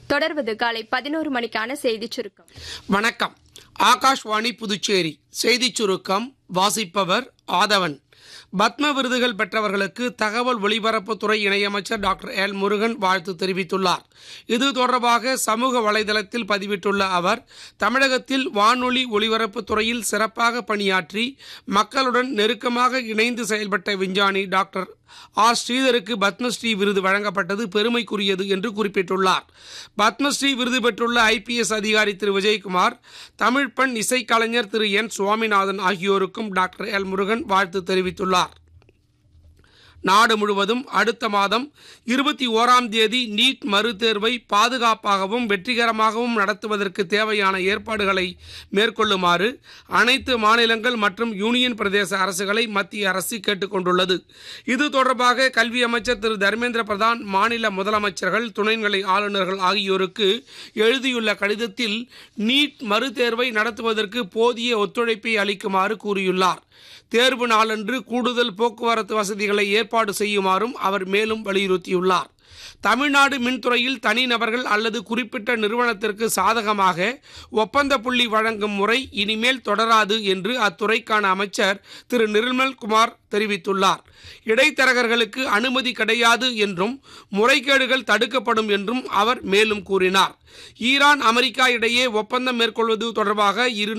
தொடர்வது காலை பதினோரு மணிக்கான செய்திச் சுருக்கம் வணக்கம் ஆகாஷ்வாணி புதுச்சேரி செய்திச் சுருக்கம் வாசிப்பவர் ஆதவன் பத்ம விருதுகள் பெற்றவர்களுக்கு தகவல் ஒலிபரப்புத்துறை இணையமைச்சர் டாக்டர் எல் முருகன் வாழ்த்து தெரிவித்துள்ளார் இது தொடர்பாக சமூக வலைதளத்தில் பதிவிட்டுள்ள அவர் தமிழகத்தில் வானொலி ஒலிபரப்புத் துறையில் சிறப்பாக பணியாற்றி மக்களுடன் நெருக்கமாக இணைந்து செயல்பட்ட விஞ்ஞானி டாக்டர் ஆர் ஸ்ரீதருக்கு பத்மஸ்ரீ விருது வழங்கப்பட்டது பெருமைக்குரியது என்று குறிப்பிட்டுள்ளார் பத்மஸ்ரீ விருது பெற்றுள்ள ஐபிஎஸ் அதிகாரி திரு விஜயகுமார் தமிழ் பெண் இசைக்கலைஞர் திரு என் சுவாமிநாதன் ஆகியோருக்கும் டாக்டர் எல் முருகன் வாழ்த்து தெரிவித்துள்ளார் நாடு முழுவதும் அடுத்த மாதம் இருபத்தி ஓராம் தேதி நீட் மறுதேர்வை பாதுகாப்பாகவும் வெற்றிகரமாகவும் நடத்துவதற்கு தேவையான ஏற்பாடுகளை மேற்கொள்ளுமாறு அனைத்து மாநிலங்கள் மற்றும் யூனியன் பிரதேச அரசுகளை மத்திய அரசு கேட்டுக்கொண்டுள்ளது இது தொடர்பாக கல்வி அமைச்சர் திரு தர்மேந்திர பிரதான் மாநில முதலமைச்சர்கள் துணைநிலை ஆளுநர்கள் ஆகியோருக்கு எழுதியுள்ள கடிதத்தில் நீட் மறுதேர்வை நடத்துவதற்கு போதிய ஒத்துழைப்பை அளிக்குமாறு கூறியுள்ளார் தேர்வு நாளன்று கூடுதல் போக்குவரத்து வசதிகளை ஏற்பாடு செய்யுமாறும் அவர் மேலும் வலியுறுத்தியுள்ளார் தமிழ்நாடு மின்துறையில் தனிநபர்கள் அல்லது குறிப்பிட்ட நிறுவனத்திற்கு சாதகமாக ஒப்பந்த புள்ளி வழங்கும் முறை இனிமேல் தொடராது என்று அத்துறைக்கான அமைச்சர் திரு நிர்மல் குமார் தெரிவித்துள்ளார் இடைத்தரகர்களுக்கு அனுமதி கிடையாது என்றும் முறைகேடுகள் தடுக்கப்படும் என்றும் அவர் மேலும் கூறினார் ஈரான் அமெரிக்கா இடையே ஒப்பந்தம் மேற்கொள்வது தொடர்பாக இரு